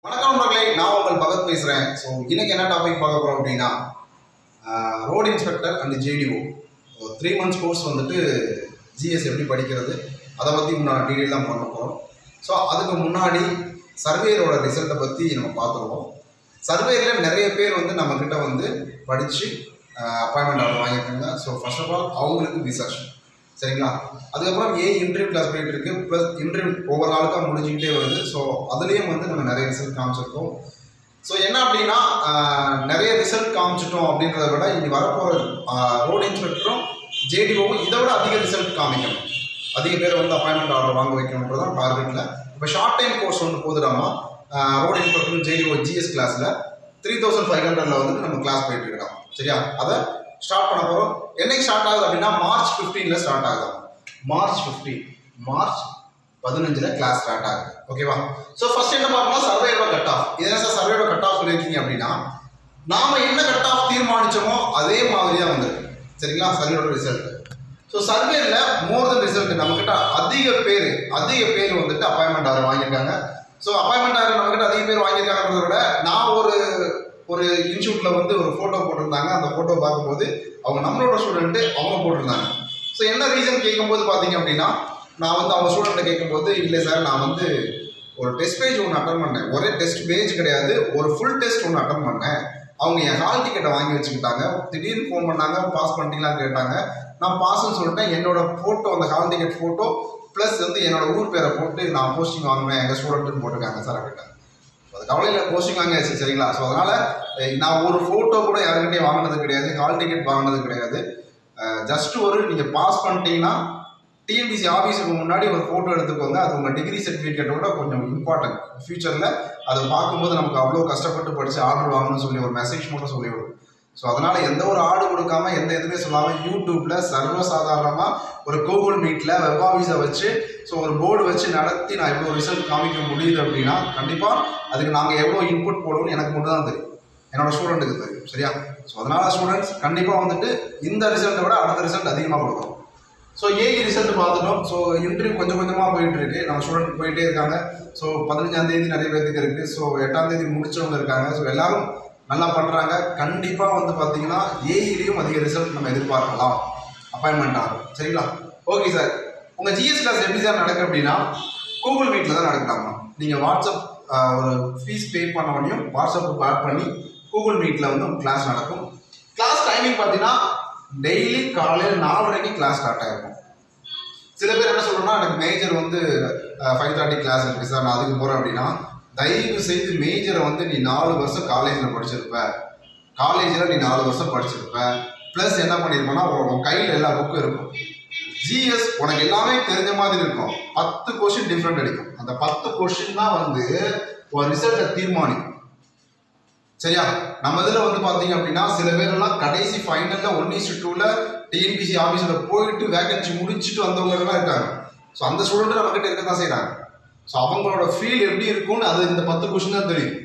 வணக்கம் நண்பர்களே நான் உங்கள் பகத் பேசுகிறேன் ஸோ இன்னைக்கு என்ன டாபிக் பார்க்க போகிறோம் அப்படின்னா road inspector and JDO three months course வந்துட்டு ஜிஎஸ் எப்படி படிக்கிறது அதை பற்றி நான் டீட்டெயில் தான் பண்ண போகிறோம் ஸோ அதுக்கு முன்னாடி சர்வேயரோட ரிசல்ட்டை பற்றி நம்ம பார்த்துருவோம் சர்வேயில் நிறைய பேர் வந்து நம்மக்கிட்ட வந்து படித்து அப்பாயின்மெண்ட் ஆர்டர் வாங்கியிருக்காங்க ஸோ ஃபர்ஸ்ட் ஆஃப் ஆல் அவங்களுக்கு ரிசர்ச் சரிங்களா அதுக்கப்புறம் ஏ இன்டர்வியூ கிளாஸ் போயிட்டு இருக்கு ப்ளஸ் இன்டர்வியூ ஒவ்வொரு நாளுக்காக முடிஞ்சுக்கிட்டே வருது ஸோ அதுலேயும் வந்து நம்ம நிறைய ரிசல்ட் காமிச்சிருக்கோம் ஸோ என்ன அப்படின்னா ஆஹ், நிறைய ரிசல்ட் காமிச்சிட்டோம் அப்படின்றத விட இனி வரப்போகிற ரோட் இன்ஸ்பெக்டரும் ஜேடிஓவும் இதை விட அதிக ரிசல்ட் காமிக்கணும் அதிக பேர் வந்து அப்பாயின்மெண்ட் ஆர்டர் வாங்க வைக்கணுன்றது தான் டார்கெட்டில் இப்போ ஷார்ட் டைம் கோர்ஸ் ஒன்று போதுடாமா ரோட் இன்ஸ்பெக்டரும் ஜேடிஓ ஜிஎஸ் கிளாஸில் த்ரீ தௌசண்ட் ஃபைவ் ஹண்ட்ரட்ல வந்து நம்ம கிளாஸ் போயிட்டு இருக்கோம் சரியா அதை ஸ்டார்ட் பண்ண போகிறோம் என்னைக்கு ஸ்டார்ட் ஆகுது அப்படின்னா மார்ச் ஃபிஃப்டீனில் ஸ்டார்ட் ஆகுது மார்ச் ஃபிஃப்டீன் மார்ச் பதினஞ்சில் கிளாஸ் ஸ்டார்ட் ஆகுது ஓகேவா ஸோ ஃபர்ஸ்ட் என்ன பார்க்கணும் சர்வேயோட கட் ஆஃப் இதே சார் சர்வேயோட கட் ஆஃப் சொல்லியிருக்கீங்க அப்படின்னா நாம என்ன கட் ஆஃப் தீர்மானிச்சோமோ அதே மாதிரி தான் வந்திருக்கு சரிங்களா சர்வேயோட ரிசல்ட் ஸோ சர்வேல மோர் தென் ரிசல்ட் நம்மக்கிட்ட அதிக பேர் அதிக பேர் வந்துட்டு அப்பாயின்மெண்ட் ஆர்டர் வாங்கியிருக்காங்க ஸோ அப்பாயின்மெண்ட் ஆர்டர் நம்மக்கிட்ட அதிக பேர் வாங்கியிருக்காங்கிறத விட நான் ஒரு ஒரு இன்ஸ்டியூட்ல வந்து ஒரு ஃபோட்டோ போட்டிருந்தாங்க அந்த ஃபோட்டோ பார்க்கும்போது அவங்க நம்மளோட ஸ்டூடெண்ட்டு அவங்க போட்டிருந்தாங்க ஸோ என்ன ரீசன் கேட்கும்போது பார்த்தீங்க அப்படின்னா நான் வந்து அவங்க ஸ்டூடெண்ட்டை கேட்கும்போது இல்லை சார் நான் வந்து ஒரு டெஸ்ட் பேஜ் ஒன்று அட்டன் பண்ணேன் ஒரே டெஸ்ட் பேஜ் கிடையாது ஒரு ஃபுல் டெஸ்ட் ஒன்று அட்டன் பண்ணேன் அவங்க என் ஹால் டிக்கெட்டை வாங்கி வச்சுக்கிட்டாங்க திடீர்னு ஃபோன் பண்ணாங்க பாஸ் பண்ணிட்டீங்களான்னு கேட்டாங்க நான் பாஸ்ன்னு சொல்லிட்டேன் என்னோட ஃபோட்டோ அந்த ஹால் டிக்கெட் ஃபோட்டோ ப்ளஸ் வந்து என்னோட ஊர் பேரை போட்டு நான் போஸ்டிங் வாங்குவேன் எங்கள் ஸ்டூடெண்ட்டுன்னு போட்டிருக்காங்க சார் அப்படின்ட்டாங்க அது கவலையில் போஸ்டிங் வாங்கியாச்சு சரிங்களா ஸோ அதனால் நான் ஒரு ஃபோட்டோ கூட யாருக்கிட்டையும் வாங்கினது கிடையாது ஹால் டிக்கெட் வாங்கினது கிடையாது ஜஸ்ட் ஒரு நீங்கள் பாஸ் பண்ணிட்டீங்கன்னா டிஎன்பிசி ஆஃபீஸுக்கு முன்னாடி ஒரு ஃபோட்டோ எடுத்துக்கோங்க அது உங்கள் டிகிரி சர்டிஃபிகேட்டோட கொஞ்சம் இம்பார்ட்டன்ட் ஃபியூச்சரில் அதை பார்க்கும்போது நமக்கு அவ்வளோ கஷ்டப்பட்டு படித்து ஆர்டர் வாங்கணும்னு சொல்லி ஒரு மெசேஜ் மட்டும் சொல்லிவிடும் ஸோ அதனால் எந்த ஒரு ஆர்டு கொடுக்காம எந்த எதுவுமே சொல்லாமல் யூடியூப்பில் சர்வசாதாரணமாக ஒரு கூகுள் மீட்டில் வெப் ஆஃபீஸை வச்சு ஸோ ஒரு போர்டு வச்சு நடத்தி நான் இவ்வளோ ரிசல்ட் காமிக்க முடியுது அப்படின்னா கண்டிப்பாக அதுக்கு நாங்கள் எவ்வளோ இன்புட் போடுவோம்னு எனக்கு மட்டும் தான் தெரியும் என்னோட ஸ்டூடெண்ட்டுக்கு தெரியும் சரியா ஸோ அதனால் ஸ்டூடெண்ட்ஸ் கண்டிப்பாக வந்துட்டு இந்த ரிசல்ட்டை விட அடுத்த ரிசல்ட் அதிகமாக கொடுக்கும் ஸோ ஏஇ ரிசல்ட் பார்த்துட்டோம் ஸோ இன்டர்வியூ கொஞ்சம் கொஞ்சமாக போயிட்டு இருக்கு நம்ம ஸ்டூடெண்ட் போயிட்டே இருக்காங்க ஸோ பதினஞ்சாம் தேதி நிறைய பேருக்கு இருக்கு ஸோ எட்டாம் தேதி முடிச்சவங்க இருக்காங்க ஸோ எல்லாரும் நல்லா பண்ணுறாங்க கண்டிப்பாக வந்து பார்த்தீங்கன்னா ஏஇலையும் அதிக ரிசல்ட் நம்ம எதிர்பார்க்கலாம் அப்பாயின்மெண்ட் ஆகும் சரிங்களா ஓகே சார் உங்கள் ஜிஎஸ் கிளாஸ் எப்படி சார் நடக்கு அப்படின்னா கூகுள் மீட்டில் தான் நடக்கலாமா நீங்கள் வாட்ஸ்அப் ஆஹ், ஒரு ஃபீஸ் பே பண்ண உடனே வாட்ஸ்அப் ஆட் பண்ணி கூகுள் மீட்டில் வந்து உங்கள் கிளாஸ் நடக்கும் கிளாஸ் டைமிங் பார்த்தீங்கன்னா டெய்லி காலையில் நாலரைக்கு கிளாஸ் ஸ்டார்ட் ஆகிருக்கும் சில பேர் என்ன சொல்றோம்னா எனக்கு மேஜர் வந்து ஃபைவ் தேர்ட்டி கிளாஸ் இருக்கு சார் நான் அதுக்கு போகிறேன் அப்படின்னா தயவு செய்து மேஜரை வந்து நீ நாலு வருஷம் காலேஜில் படிச்சிருப்ப காலேஜில் நீ நாலு வருஷம் படிச்சிருப்ப ப்ளஸ் என்ன பண்ணியிருப்பேன்னா உன் உன் கையில் எல்லா புக்கும் இருக்கும் ஜிஎஸ் உனக்கு எல்லாமே தெரிஞ்ச மாதிரி இருக்கும் பத்து கொஷின் டிஃப்ரெண்ட் அடிக்கும் அந்த பத்து கொஷின் தான் வந்து ஒரு ரிசல்ட்டை தீர்மானிக்கும் சரியா நம்ம இதில் வந்து பார்த்தீங்க அப்படின்னா சில பேரெல்லாம் கடைசி ஃபைனலில் ஒன் இஸ் டூவில் டிஎன்பிசி ஆஃபீஸில் போயிட்டு வேகன்சி முடிச்சுட்டு வந்தவங்கலாம் இருக்காங்க ஸோ அந்த ஸ்டூடெண்ட் நம்ம கிட்ட இருக்க தான் செய்கிறாங்க ஸோ அவங்களோட ஃபீல் எப்படி இருக்கும்னு அது இந்த பத்து கொஷின் தான் தெரியும்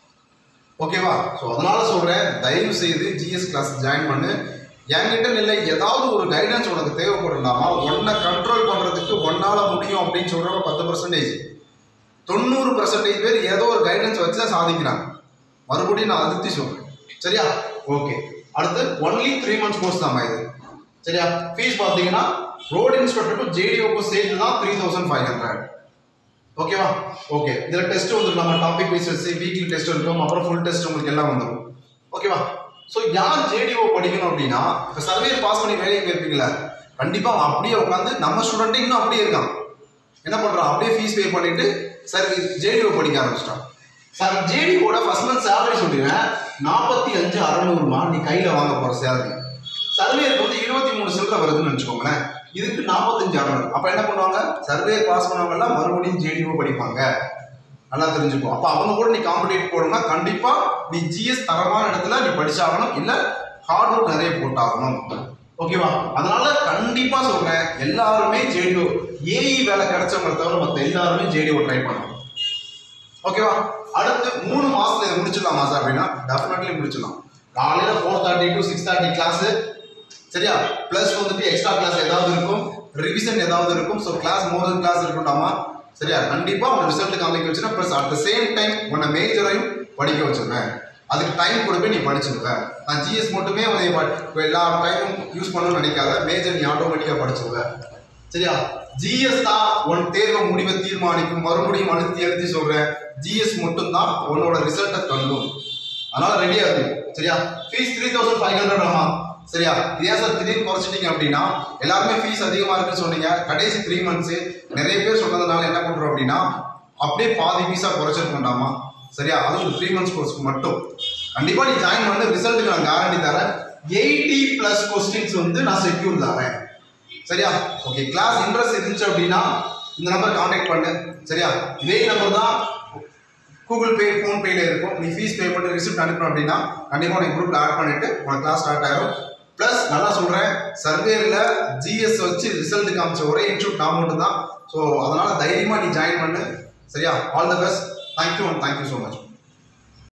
ஓகேவா ஸோ அதனால சொல்கிறேன் தயவு செய்து ஜிஎஸ் கிளாஸ் ஜாயின் பண்ணு என்கிட்ட இல்லை ஏதாவது ஒரு கைடன்ஸ் உனக்கு தேவைப்படும்னாமா உன்னை கண்ட்ரோல் பண்ணுறதுக்கு ஒன்னால முடியும் அப்படின்னு சொல்கிறவங்க பத்து பர்சன்டேஜ் தொண்ணூறு பர்சன்டேஜ் பேர் ஏதோ ஒரு கைடன்ஸ் வச்சு தான் சாதிக்கிறாங்க மறுபடியும் நான் அதிர்த்தி சொல்கிறேன் சரியா ஓகே அடுத்து ஒன்லி த்ரீ மந்த்ஸ் கோர்ஸ் தான் இது சரியா ஃபீஸ் பார்த்தீங்கன்னா ரோடு இன்ஸ்பெக்டருக்கும் ஜேடிஓக்கும் சேர்த்து தான் த்ரீ தௌசண்ட் ஃபைவ் ஹண்ட்ரட் ஓகேவா ஓகே இதில் டெஸ்ட் வந்துடும் நம்ம டாபிக் வைஸ் வீக்லி டெஸ்ட் இருக்கும் அப்புறம் ஃபுல் டெஸ்ட் உங்களுக்கு எல்லாம் வந்துடும் ஓகேவா ஸோ யார் ஜேடிஓ படிக்கணும் அப்படின்னா இப்போ சர்வே பாஸ் பண்ணி வேலையை போயிருப்பீங்களா கண்டிப்பாக அவன் அப்படியே உட்காந்து நம்ம ஸ்டூடெண்ட்டே இன்னும் அப்படியே இருக்கான் என்ன பண்ணுறான் அப்படியே ஃபீஸ் பே பண்ணிட்டு சார் ஜேடிஓ படிக்க ஆரம்பிச்சிட்டான் சார் ஜேடிஓட ஃபர்ஸ்ட் மந்த் சேலரி சொல்லிடுவேன் நாற்பத்தி அஞ்சு அறநூறுமா நீ கையில் வாங்க போகிற சேலரி சர்வேருக்கு வந்து இருபத்தி மூணு சில்லரை வருதுன்னு வச்சுக்கோங்களேன் இதுக்கு நாற்பத்தஞ்சு அறநூறு அப்போ என்ன பண்ணுவாங்க சர்வே பாஸ் பண்ணவங்கலாம் மறுபடியும் ஜேடிஓ படிப்பாங்க நல்லா தெரிஞ்சுக்கோ அப்போ அவங்க கூட நீ காம்படேட் போடணும்னா கண்டிப்பாக நீ ஜிஎஸ் தரமான இடத்துல நீ படிச்சாகணும் இல்லை ஹார்ட் ஒர்க் நிறைய போட்டாகணும் ஓகேவா அதனால கண்டிப்பா சொல்றேன் எல்லாருமே ஜேடிஓ ஏஇ வேலை கிடைச்சவங்களை தவிர மற்ற எல்லாருமே ஜேடிஓ ட்ரை பண்ணணும் ஓகேவா அடுத்து மூணு மாசத்துல இதை முடிச்சிடலாமா சார் அப்படின்னா டெஃபினெட்லி முடிச்சிடலாம் காலையில four thirty to six thirty class சரியா ப்ளஸ் வந்துட்டு எக்ஸ்ட்ரா கிளாஸ் ஏதாவது இருக்கும் ரிவிஷன் ஏதாவது இருக்கும் so class more then class இருக்கட்டாமா சரியா கண்டிப்பா உன் ரிசல்ட் காமிக்க வச்சுனா plus at the same time உன்னை மேஜரையும் படிக்க வச்சிருவேன் அதுக்கு டைம் கொடுப்பே நீ படிச்சிருவ நான் ஜிஎஸ் மட்டுமே உன்னை ப- இப்ப எல்லா டைமும் யூஸ் பண்ணணும்னு நினைக்காத மேஜர் நீ ஆட்டோமேட்டிக்காக படிச்சிருவ சரியா ஜிஎஸ் தான் உன் தேர்வு முடிவை தீர்மானிக்கும் மறுபடியும் அழுத்தி அழுத்தி சொல்றேன் ஜிஎஸ் மட்டும்தான் உன்னோட ரிசல்ட்டை தள்ளும் அதனால ரெடியா இருக்கு சரியா fees three thousand five hundred ஆமா சரியா இது ஏன் சார் திடீர்னு குறைச்சிட்டீங்க அப்படின்னா எல்லாருமே ஃபீஸ் அதிகமா இருக்குன்னு சொன்னீங்க கடைசி த்ரீ மந்த்ஸ் நிறைய பேர் சொன்னதுனால என்ன பண்றோம் அப்படின்னா அப்படியே பாதி ஃபீஸா குறைச்சிருக்கோண்டாமா சரியா அதுவும் த்ரீ மந்த்ஸ் கோர்ஸ்க்கு மட்டும் கண்டிப்பா நீ ஜாயின் பண்ண ரிசல்ட்டுக்கு நான் கேரண்டி தரேன் எயிட்டி பிளஸ் கொஸ்டின்ஸ் வந்து நான் செக்யூர் தரேன் சரியா ஓகே கிளாஸ் இன்ட்ரெஸ்ட் இருந்துச்சு அப்படின்னா இந்த நம்பர் காண்டாக்ட் பண்ணு சரியா இதே நம்பர் தான் கூகுள் பே ஃபோன்பேல இருக்கும் நீ ஃபீஸ் பே பண்ணி ரிசிப்ட் அனுப்பணும் அப்படின்னா கண்டிப்பாக உனக்கு குரூப்ல ஆட் பண்ணிட்டு உனக்கு கிளாஸ் ஸ்டார்ட் ஆயிரும் ப்ளஸ் நல்லா சொல்றேன் சர்வேல ஜிஎஸ் வச்சு ரிசல்ட் காமிச்ச ஒரே இன்ஸ்டியூட் நான் மட்டும் தான் ஸோ அதனால தைரியமா நீ ஜாயின் பண்ணு சரியா all the best thank you and thank you so much